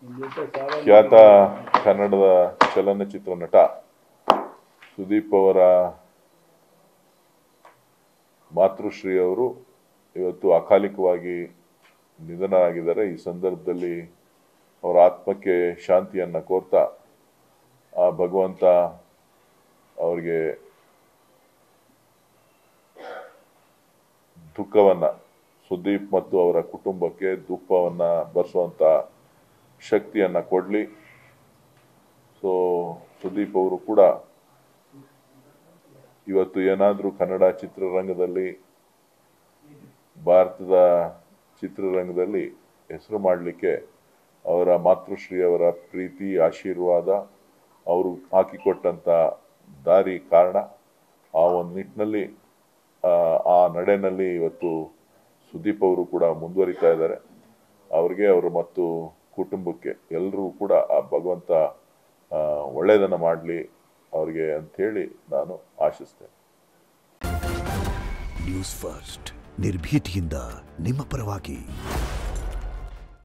ಖ್ಯಾತ ಕನ್ನಡದ ಚಲನಚಿತ್ರ ನಟ ಸುದೀಪ್ ಅವರ ಮಾತೃಶ್ರೀ ಅವರು ಇವತ್ತು ಅಕಾಲಿಕವಾಗಿ ನಿಧನರಾಗಿದ್ದಾರೆ ಈ ಸಂದರ್ಭದಲ್ಲಿ ಅವರ ಆತ್ಮಕ್ಕೆ ಶಾಂತಿಯನ್ನು ಕೋರ್ತಾ ಆ ಭಗವಂತ ಅವರಿಗೆ ದುಃಖವನ್ನ ಸುದೀಪ್ ಮತ್ತು ಅವರ ಕುಟುಂಬಕ್ಕೆ ದುಃಖವನ್ನ ಭರಿಸುವಂತ ಶಕ್ತಿಯನ್ನ ಕೊಡ್ಲಿ ಸೊ ಸುದೀಪ್ ಅವರು ಕೂಡ ಇವತ್ತು ಏನಾದರೂ ಕನ್ನಡ ಚಿತ್ರರಂಗದಲ್ಲಿ ಭಾರತದ ಚಿತ್ರರಂಗದಲ್ಲಿ ಹೆಸರು ಮಾಡಲಿಕ್ಕೆ ಅವರ ಮಾತೃಶ್ರೀ ಅವರ ಪ್ರೀತಿ ಆಶೀರ್ವಾದ ಅವರು ಹಾಕಿಕೊಟ್ಟಂತ ದಾರಿ ಕಾರಣ ಆ ಒಂದು ನಿಟ್ಟಿನಲ್ಲಿ ಆ, ಆ ನಡೆನಲ್ಲಿ ಇವತ್ತು ಸುದೀಪ್ ಅವರು ಕೂಡ ಮುಂದುವರಿತಾ ಇದ್ದಾರೆ ಅವ್ರಿಗೆ ಅವರು ಮತ್ತು ಕುಟುಂಬಕ್ಕೆ ಎಲ್ಲರೂ ಕೂಡ ಆ ಭಗವಂತ ಆ, ಒಳ್ಳೆಯದನ್ನು ಮಾಡಲಿ ಅವ್ರಿಗೆ ಅಂಥೇಳಿ ನಾನು ಆಶಿಸ್ತೇನೆ ನ್ಯೂಸ್ ಫಸ್ಟ್ ನಿರ್ಭೀತಿಯಿಂದ ನಿಮ್ಮ ಪರವಾಗಿ